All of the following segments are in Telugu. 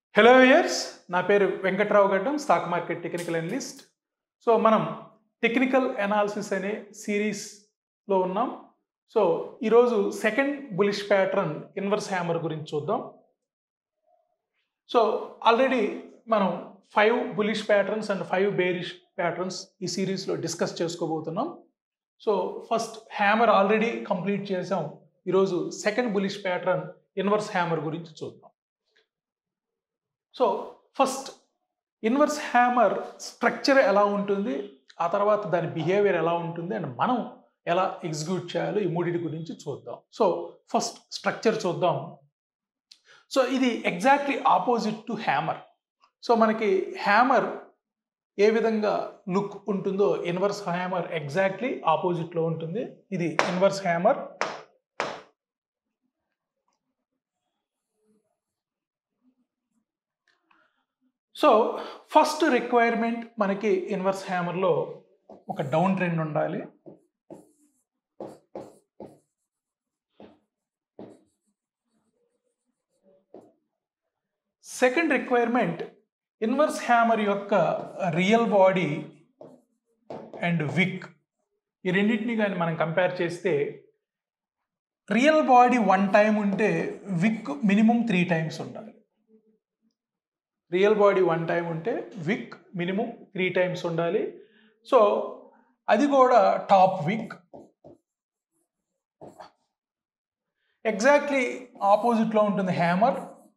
హలో ఇయర్స్ నా పేరు Venkatrao Gaddam stock market technical analyst so మనం టెక్నికల్ అనాలిసిస్ అనే సిరీస్లో ఉన్నాం సో ఈరోజు second bullish pattern inverse hammer గురించి చూద్దాం సో ఆల్రెడీ మనం five bullish patterns and five bearish patterns ఈ సిరీస్లో డిస్కస్ చేసుకోబోతున్నాం so first hammer already complete చేసాం ఈరోజు second bullish pattern inverse hammer గురించి చూద్దాం so first inverse hammer structure ఎలా ఉంటుంది ఆ తర్వాత దాని బిహేవియర్ ఎలా ఉంటుంది అండ్ మనం ఎలా ఎగ్జిక్యూట్ చేయాలో ఈ మూడింటి గురించి చూద్దాం సో ఫస్ట్ స్ట్రక్చర్ చూద్దాం సో ఇది exactly opposite to hammer so మనకి హ్యామర్ ఏ విధంగా లుక్ ఉంటుందో ఇన్వర్స్ హ్యామర్ ఎగ్జాక్ట్లీ ఆపోజిట్లో ఉంటుంది ఇది inverse hammer so first requirement మనకి ఇన్వర్స్ హ్యామర్లో ఒక డౌన్ ట్రెండ్ ఉండాలి సెకండ్ రిక్వైర్మెంట్ ఇన్వర్స్ హ్యామర్ యొక్క రియల్ బాడీ అండ్ విక్ ఈ రెండింటిని కానీ మనం కంపేర్ చేస్తే రియల్ బాడీ వన్ టైం ఉంటే విక్ మినిమం త్రీ టైమ్స్ ఉండాలి రియల్ బాడీ వన్ టైం ఉంటే విక్ మినిమం త్రీ టైమ్స్ ఉండాలి సో అది కూడా టాప్ విక్ ఎగ్జాక్ట్లీ ఆపోజిట్లో ఉంటుంది హ్యామర్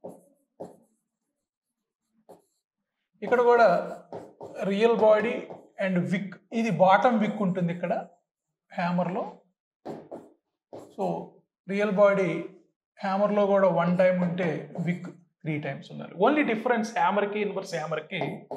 ఇక్కడ కూడా రియల్ బాడీ అండ్ విక్ ఇది బాటమ్ విక్ ఉంటుంది ఇక్కడ హ్యామర్లో సో రియల్ బాడీ హ్యామర్లో కూడా వన్ టైం ఉంటే విక్ త్రీ టైమ్స్ ఉండాలి ఓన్లీ డిఫరెన్స్ హ్యామర్కి ఇన్వర్స్ హ్యామర్కి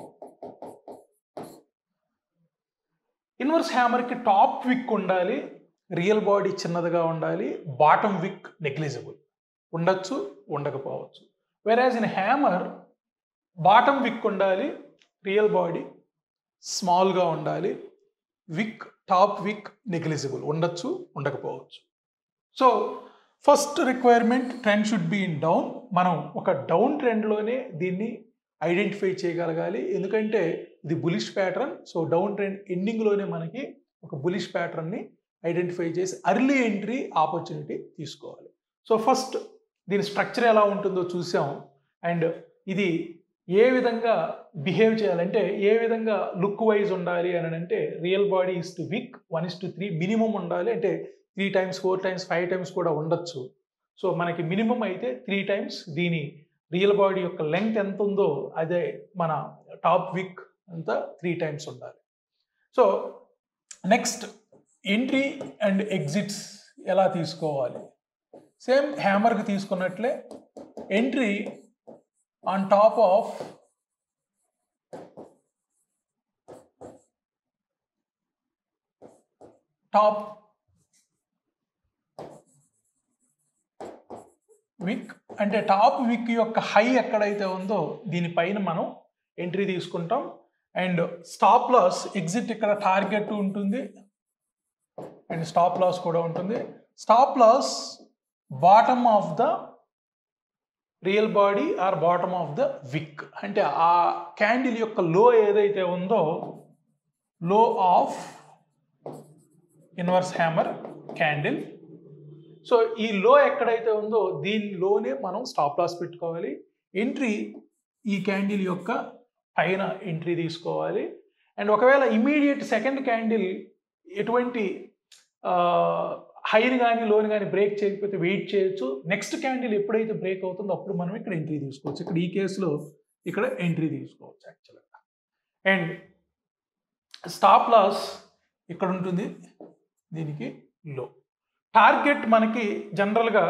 ఇన్వర్స్ హ్యామర్కి టాప్ విక్ ఉండాలి రియల్ బాడీ చిన్నదిగా ఉండాలి బాటమ్ విక్ నెగ్లిజిబుల్ ఉండొచ్చు ఉండకపోవచ్చు వెరాజ్ ఇన్ హ్యామర్ బాటమ్ విక్ ఉండాలి రియల్ బాడీ స్మాల్గా ఉండాలి విక్ టాప్ విక్ నెగ్లిజిబుల్ ఉండొచ్చు ఉండకపోవచ్చు so first requirement trend should be in down మనం ఒక డౌన్ ట్రెండ్లోనే దీన్ని ఐడెంటిఫై చేయగలగాలి ఎందుకంటే ఇది bullish pattern so down trend ఎండింగ్లోనే మనకి ఒక బులిష్ ప్యాటర్న్ని ఐడెంటిఫై చేసి అర్లీ ఎంట్రీ ఆపర్చునిటీ తీసుకోవాలి సో ఫస్ట్ దీని స్ట్రక్చర్ ఎలా ఉంటుందో చూసాం అండ్ ఇది ఏ విధంగా బిహేవ్ చేయాలంటే ఏ విధంగా లుక్ వైజ్ ఉండాలి అని అంటే real body is to wick one is to three minimum ఉండాలి అంటే three times four times five times కూడా ఉండొచ్చు సో మనకి మినిమం అయితే త్రీ టైమ్స్ దీని రియల్ బాడీ యొక్క లెంగ్త్ ఎంత ఉందో అదే మన టాప్ విక్ అంతా త్రీ టైమ్స్ ఉండాలి so next entry and exits ఎలా తీసుకోవాలి సేమ్ హ్యామర్కి తీసుకున్నట్లే entry on top of top wick అంటే టాప్ విక్ యొక్క హై ఎక్కడైతే ఉందో దీనిపైన మనం ఎంట్రీ తీసుకుంటాం అండ్ స్టాప్ లాస్ ఎగ్జిట్ ఇక్కడ టార్గెట్ ఉంటుంది అండ్ స్టాప్ లాస్ కూడా ఉంటుంది stop loss bottom of the real body or bottom of the wick అంటే ఆ క్యాండిల్ యొక్క లో ఏదైతే ఉందో low of inverse hammer candle so ఈ లో ఎక్కడైతే ఉందో దీనిలోనే మనం స్టాప్ లాస్ పెట్టుకోవాలి ఎంట్రీ ఈ క్యాండిల్ యొక్క పైన ఎంట్రీ తీసుకోవాలి అండ్ ఒకవేళ ఇమీడియట్ సెకండ్ క్యాండిల్ ఎటువంటి హైని కానీ లోని కానీ బ్రేక్ చేయకపోతే వెయిట్ చేయొచ్చు నెక్స్ట్ క్యాండిల్ ఎప్పుడైతే బ్రేక్ అవుతుందో అప్పుడు మనం ఇక్కడ ఎంట్రీ తీసుకోవచ్చు ఇక్కడ ఈ కేసులో ఇక్కడ ఎంట్రీ తీసుకోవచ్చు యాక్చువల్గా అండ్ స్టాప్ లాస్ ఇక్కడ ఉంటుంది దీనికి లో టార్గెట్ మనకి జనరల్గా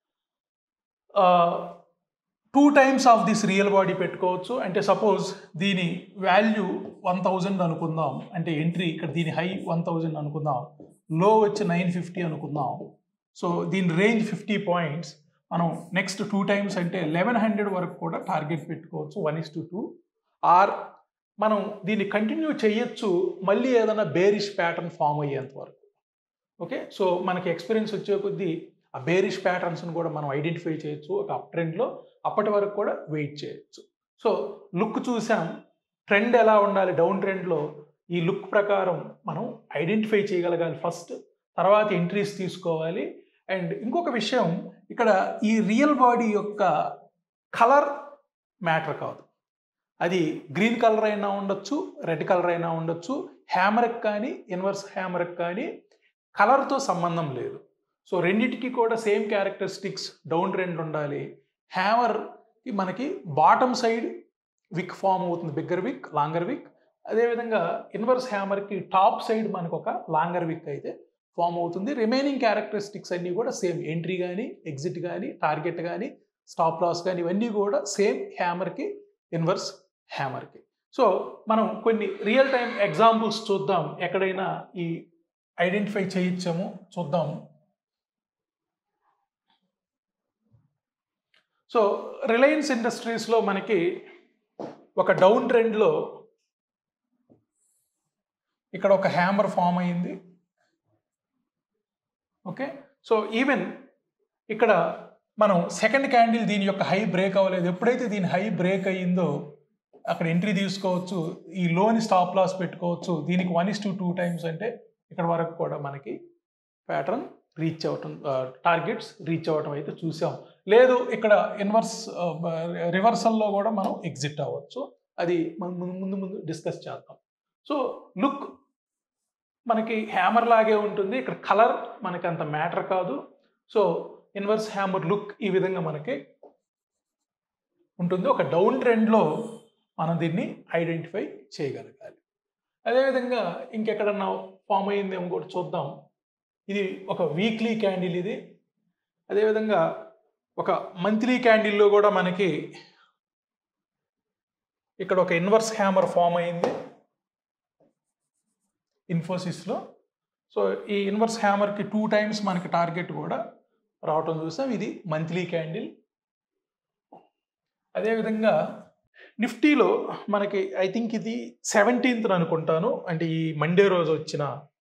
two times of this real body పెట్టుకోవచ్చు అంటే సపోజ్ దీని వాల్యూ వన్ థౌజండ్ అనుకుందాం అంటే ఎంట్రీ ఇక్కడ దీని హై వన్ థౌజండ్ అనుకుందాం లో వచ్చి నైన్ ఫిఫ్టీ అనుకుందాం సో దీని రేంజ్ ఫిఫ్టీ పాయింట్స్ మనం నెక్స్ట్ టూ టైమ్స్ అంటే లెవెన్ హండ్రెడ్ వరకు కూడా టార్గెట్ పెట్టుకోవచ్చు one is to two or మనం దీన్ని కంటిన్యూ చేయొచ్చు మళ్ళీ ఏదైనా బేరిష్ ప్యాటర్న్ ఫామ్ అయ్యేంత వరకు ఓకే సో మనకి ఎక్స్పీరియన్స్ వచ్చే కొద్దీ ఆ బేరిష్ ప్యాటర్న్స్ని కూడా మనం ఐడెంటిఫై చేయొచ్చు ఒక అప్ ట్రెండ్లో అప్పటి వరకు కూడా వెయిట్ చేయొచ్చు సో లుక్ చూసాం ట్రెండ్ ఎలా ఉండాలి డౌన్ ట్రెండ్లో ఈ లుక్ ప్రకారం మనం ఐడెంటిఫై చేయగలగాలి ఫస్ట్ తర్వాత ఎంట్రీస్ తీసుకోవాలి అండ్ ఇంకొక విషయం ఇక్కడ ఈ రియల్ బాడీ యొక్క కలర్ మ్యాటర్ కాదు అది గ్రీన్ కలర్ అయినా ఉండొచ్చు రెడ్ కలర్ అయినా ఉండొచ్చు హ్యామర్కి కానీ ఇన్వర్స్ హ్యామర్కి కానీ కలర్తో సంబంధం లేదు సో రెండిటికి కూడా సేమ్ క్యారెక్టరిస్టిక్స్ డౌన్ ట్రెండ్ ఉండాలి హ్యామర్కి మనకి బాటమ్ సైడ్ విక్ ఫామ్ అవుతుంది బిగ్గర్ విక్ లాంగర్ విక్ అదేవిధంగా ఇన్వర్స్ హ్యామర్కి టాప్ సైడ్ మనకు ఒక లాంగర్ విక్ అయితే ఫామ్ అవుతుంది రిమైనింగ్ క్యారెక్టరిస్టిక్స్ అన్నీ కూడా సేమ్ ఎంట్రీ కానీ ఎగ్జిట్ కానీ టార్గెట్ కానీ స్టాప్ లాస్ కానీ ఇవన్నీ కూడా సేమ్ హ్యామర్కి ఇన్వర్స్ హ్యామర్కి సో మనం కొన్ని రియల్ టైం ఎగ్జాంపుల్స్ చూద్దాం ఎక్కడైనా ఈ ఐడెంటిఫై చేయించాము చూద్దాం సో రిలయన్స్ ఇండస్ట్రీస్లో మనకి ఒక డౌన్ ట్రెండ్లో ఇక్కడ ఒక హ్యామర్ ఫామ్ అయింది ఓకే సో ఈవెన్ ఇక్కడ మనం సెకండ్ క్యాండిల్ దీని యొక్క హై బ్రేక్ అవ్వలేదు ఎప్పుడైతే దీని హై బ్రేక్ అయ్యిందో అక్కడ ఎంట్రీ తీసుకోవచ్చు ఈ లోని స్టాప్ లాస్ పెట్టుకోవచ్చు దీనికి one is to two times అంటే ఇక్కడ వరకు కూడా మనకి ప్యాటర్న్ రీచ్ అవ్వటం టార్గెట్స్ రీచ్ అవ్వటం అయితే చూసాం లేదు ఇక్కడ ఇన్వర్స్ రివర్సల్లో కూడా మనం ఎగ్జిట్ అవ్వచ్చు అది మనం ముందు ముందు ముందు డిస్కస్ చేద్దాం సో లుక్ మనకి హ్యామర్ లాగే ఉంటుంది ఇక్కడ కలర్ మనకి అంత మ్యాటర్ కాదు సో ఇన్వర్స్ హ్యామర్ లుక్ ఈ విధంగా మనకి ఉంటుంది ఒక డౌన్ ట్రెండ్లో మనం దీన్ని ఐడెంటిఫై చేయగలగాలి అదేవిధంగా ఇంకెక్కడన్నా ఫామ్ అయ్యిందేమో కూడా చూద్దాం ఇది ఒక వీక్లీ క్యాండిల్ ఇది అదేవిధంగా ఒక మంత్లీ క్యాండిల్లో కూడా మనకి ఇక్కడ ఒక ఇన్వర్స్ హ్యామర్ ఫామ్ అయింది ఇన్ఫోసిస్లో సో ఈ ఇన్వర్స్ హ్యామర్కి టూ టైమ్స్ మనకి టార్గెట్ కూడా రావటం చూసాం ఇది మంత్లీ క్యాండిల్ అదేవిధంగా నిఫ్టీలో మనకి ఐ థింక్ ఇది సెవెంటీన్త్ అనుకుంటాను అంటే ఈ మండే రోజు వచ్చిన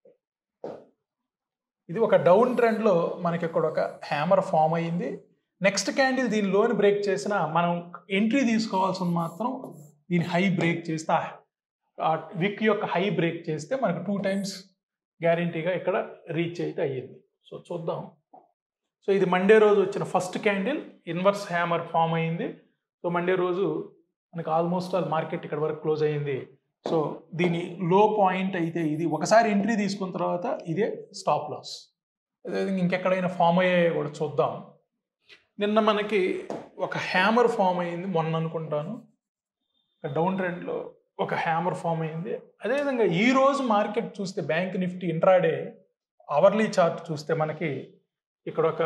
ఇది ఒక డౌన్ ట్రెండ్లో మనకి ఇక్కడ ఒక హ్యామర్ ఫామ్ అయ్యింది నెక్స్ట్ క్యాండిల్ దీని లోన్ బ్రేక్ చేసిన మనం ఎంట్రీ తీసుకోవాల్సిన మాత్రం దీని హై బ్రేక్ చేస్తే ఆ విక్ యొక్క హై బ్రేక్ చేస్తే మనకు టూ టైమ్స్ గ్యారంటీగా ఇక్కడ రీచ్ అయితే అయ్యింది సో చూద్దాం సో ఇది మండే రోజు వచ్చిన first candle inverse hammer form అయ్యింది సో మండే రోజు మనకి ఆల్మోస్ట్ ఆల్ మార్కెట్ ఇక్కడ వరకు క్లోజ్ అయ్యింది సో దీని లో పాయింట్ అయితే ఇది ఒకసారి ఎంట్రీ తీసుకున్న తర్వాత ఇదే స్టాప్ లాస్ అదేవిధంగా ఇంకెక్కడైనా ఫామ్ అయ్యాయో కూడా చూద్దాం నిన్న మనకి ఒక హ్యామర్ ఫామ్ అయ్యింది మొన్న అనుకుంటాను డౌన్ ట్రెండ్లో ఒక హ్యామర్ ఫామ్ అయింది అదేవిధంగా ఈ రోజు మార్కెట్ చూస్తే bank Nifty intraday hourly chart చూస్తే మనకి ఇక్కడ ఒక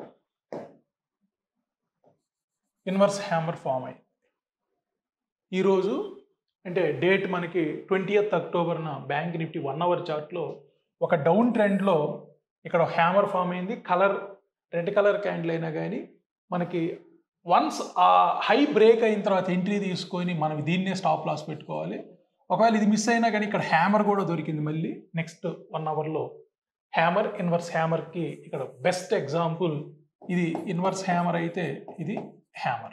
ఇన్వర్స్ హ్యామర్ ఫామ్ అయింది ఈరోజు అంటే డేట్ మనకి ట్వంటీయత్ అక్టోబర్న బ్యాంక్ నిఫ్టీ వన్ అవర్ చార్ట్లో ఒక డౌన్ ట్రెండ్లో ఇక్కడ హ్యామర్ ఫామ్ అయింది కలర్ రెడ్ కలర్ క్యాండిల్ అయినా కానీ మనకి వన్స్ ఆ హై బ్రేక్ అయిన తర్వాత ఎంట్రీ తీసుకొని మనం దీన్నే స్టాప్ లాస్ పెట్టుకోవాలి ఒకవేళ ఇది మిస్ అయినా కానీ ఇక్కడ హ్యామర్ కూడా దొరికింది మళ్ళీ నెక్స్ట్ వన్ అవర్లో హ్యామర్ ఇన్వర్స్ హ్యామర్కి ఇక్కడ బెస్ట్ ఎగ్జాంపుల్ ఇది ఇన్వర్స్ హ్యామర్ అయితే ఇది హ్యామర్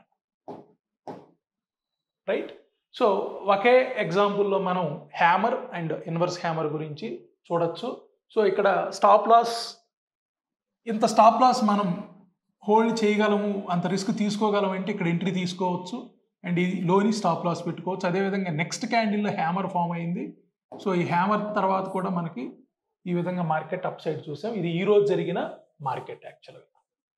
రైట్ సో ఒకే ఎగ్జాంపుల్లో మనం హ్యామర్ అండ్ ఇన్వర్స్ హ్యామర్ గురించి చూడొచ్చు సో ఇక్కడ స్టాప్ లాస్ ఇంత స్టాప్ లాస్ మనం హోల్డ్ చేయగలము అంత రిస్క్ తీసుకోగలం అంటే ఇక్కడ ఎంట్రీ తీసుకోవచ్చు అండ్ ఇది లోని స్టాప్ లాస్ పెట్టుకోవచ్చు అదేవిధంగా నెక్స్ట్ క్యాండిల్లో హ్యామర్ ఫామ్ అయింది సో ఈ హ్యామర్ తర్వాత కూడా మనకి ఈ విధంగా మార్కెట్ అప్ సైడ్ చూసాం ఇది ఈ రోజు జరిగిన మార్కెట్ యాక్చువల్గా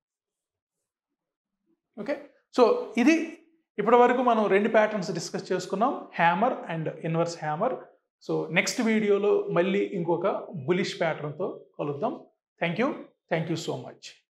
ఓకే సో ఇది ఇప్పటి వరకు మనం రెండు ప్యాటర్న్స్ డిస్కస్ చేసుకున్నాం hammer and inverse hammer so next వీడియోలో మళ్ళీ ఇంకొక బులిష్ ప్యాటర్న్తో కలుద్దాం thank you thank you so much